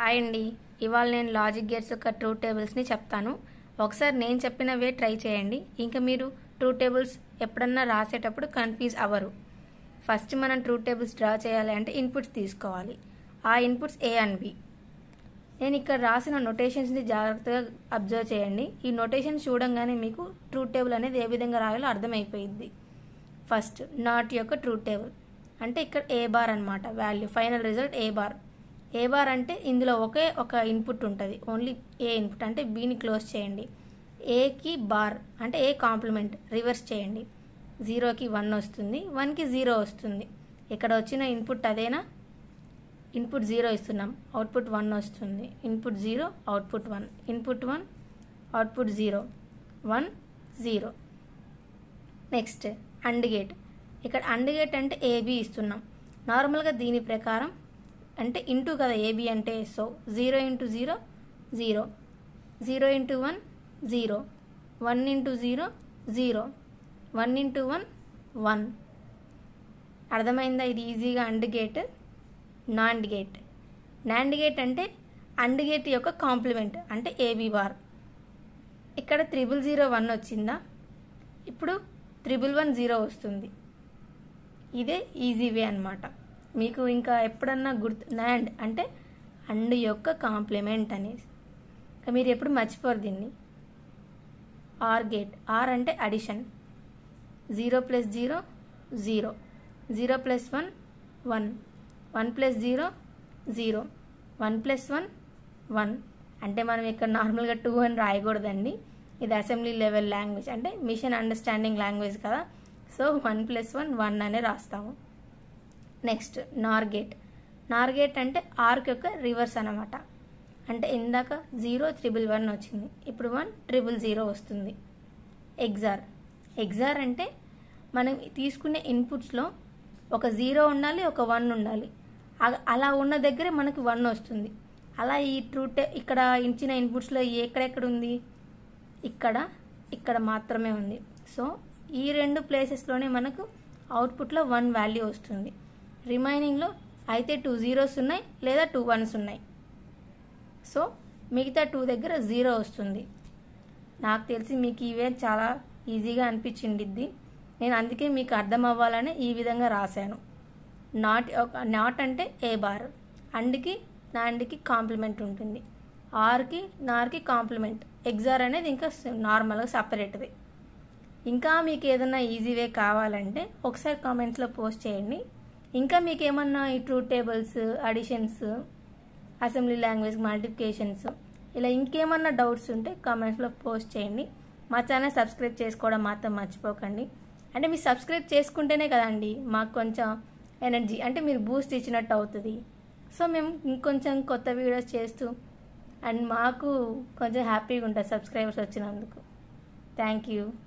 hi అండి ఇవాళ నేను లాజిక్ గేట్స్ యొక్క ట్రూ టేబుల్స్ని చెప్తాను ఒకసారి నేను చెప్పినవే ట్రై చేయండి ఇంకా మీరు ట్రూ టేబుల్స్ ఎప్పుడన్నా రాసేటప్పుడు కన్ఫ్యూజ్ అవ్వరు ఫస్ట్ మనం ట్రూ టేబుల్స్ డ్రా చేయాలి అంటే ఇన్పుట్స్ తీసుకోవాలి ఆ ఇన్పుట్స్ ఏ అండ్ బి నేను ఇక్కడ రాసిన నొటేషన్స్ని జాగ్రత్తగా అబ్జర్వ్ చేయండి ఈ నొటేషన్ చూడంగానే మీకు ట్రూ టేబుల్ అనేది ఏ విధంగా రాయాలో అర్థమైపోయింది ఫస్ట్ నాట్ యొక్క ట్రూ టేబుల్ అంటే ఇక్కడ ఏ బార్ అనమాట value final result A bar A bar అంటే ఇందులో ఒకే ఒక ఇన్పుట్ ఉంటుంది ఓన్లీ ఏ ఇన్పుట్ అంటే బీని క్లోజ్ చేయండి ఏకి బార్ అంటే ఏ కాంప్లిమెంట్ రివర్స్ చేయండి జీరోకి వన్ వస్తుంది వన్కి జీరో వస్తుంది ఇక్కడ వచ్చిన ఇన్పుట్ అదేనా ఇన్పుట్ జీరో ఇస్తున్నాం అవుట్పుట్ వన్ వస్తుంది input zero output one input one output zero one zero next and gate ఇక్కడ అండ్ గేట్ అంటే ఏబి ఇస్తున్నాం నార్మల్గా దీని ప్రకారం అంటే ఇంటూ కదా ఏబి అంటే so zero into zero zero zero into one zero one into zero zero one into one one అర్థమైందా ఇది ఈజీగా and gate nand gate nand gate అంటే అండ్ గేట్ యొక్క కాంప్లిమెంట్ అంటే ఏబి బార్ ఇక్కడ త్రిబుల్ జీరో వన్ వచ్చిందా ఇప్పుడు triple one zero వస్తుంది ఇదే ఈజీ వే అనమాట మీకు ఇంకా ఎప్పుడన్నా గుర్తు నాండ్ అంటే అండ్ యొక్క కాంప్లిమెంట్ అనేసి ఇంకా మీరు ఎప్పుడు మర్చిపోరు దీన్ని ఆర్ గేట్ ఆర్ అంటే addition zero plus zero zero zero plus one one one plus zero zero one plus one one అంటే మనం ఇక్కడ నార్మల్గా టూ అని రాయకూడదండి ఇది అసెంబ్లీ లెవెల్ లాంగ్వేజ్ అంటే మిషన్ అండర్స్టాండింగ్ లాంగ్వేజ్ కదా so one plus one one అనే రాస్తాము నెక్స్ట్ నార్గేట్ నార్గేట్ అంటే ఆర్క్ యొక్క రివర్స్ అనమాట అంటే ఇందాక జీరో త్రిబుల్ వన్ వచ్చింది ఇప్పుడు వన్ ట్రిపుల్ జీరో వస్తుంది ఎగ్జార్ ఎగ్జార్ అంటే మనం తీసుకునే ఇన్పుట్స్లో ఒక జీరో ఉండాలి ఒక వన్ ఉండాలి అ- అలా ఉన్న దగ్గరే మనకి వన్ వస్తుంది అలా ఈ ట్రూట్ ఇక్కడ ఇచ్చిన ఇన్పుట్స్లో ఎక్కడెక్కడ ఉంది ఇక్కడ ఇక్కడ మాత్రమే ఉంది సో ఈ రెండు ప్లేసెస్లోనే మనకు అవుట్పుట్లో వన్ వాల్యూ వస్తుంది రిమైనింగ్లో అయితే టూ జీరోస్ ఉన్నాయి లేదా టూ వన్స్ ఉన్నాయి సో మిగతా టూ దగ్గర జీరో వస్తుంది నాకు తెలిసి మీకు ఇవే చాలా ఈజీగా అనిపించిండిద్ది నేను అందుకే మీకు అర్థం అవ్వాలని ఈ విధంగా రాశాను నాట్ నాట్ అంటే ఏ బార్ అండ్కి నాండ్కి కాంప్లిమెంట్ ఉంటుంది ఆర్కి నార్కి కాంప్లిమెంట్ ఎగ్జార్ అనేది ఇంకా నార్మల్గా సపరేట్ది ఇంకా మీకు ఏదైనా ఈజీ వే కావాలంటే ఒకసారి కామెంట్స్లో పోస్ట్ చేయండి ఇంకా మీకు ఏమన్నా ఈ true tables additions assembly language multiplications ఇలా ఇంకేమన్నా డౌట్స్ ఉంటే కామెంట్స్లో పోస్ట్ చేయండి మా ఛానల్ సబ్స్క్రైబ్ చేసుకోవడం మాత్రం మర్చిపోకండి అంటే మీరు సబ్స్క్రైబ్ చేసుకుంటేనే కదండి మాకు కొంచెం ఎనర్జీ అంటే మీరు బూస్ట్ ఇచ్చినట్టు అవుతుంది సో మేము ఇంకొంచెం కొత్త వీడియోస్ చేస్తూ అండ్ మాకు కొంచెం హ్యాపీగా ఉంటుంది సబ్స్క్రైబర్స్ వచ్చినందుకు థ్యాంక్ యూ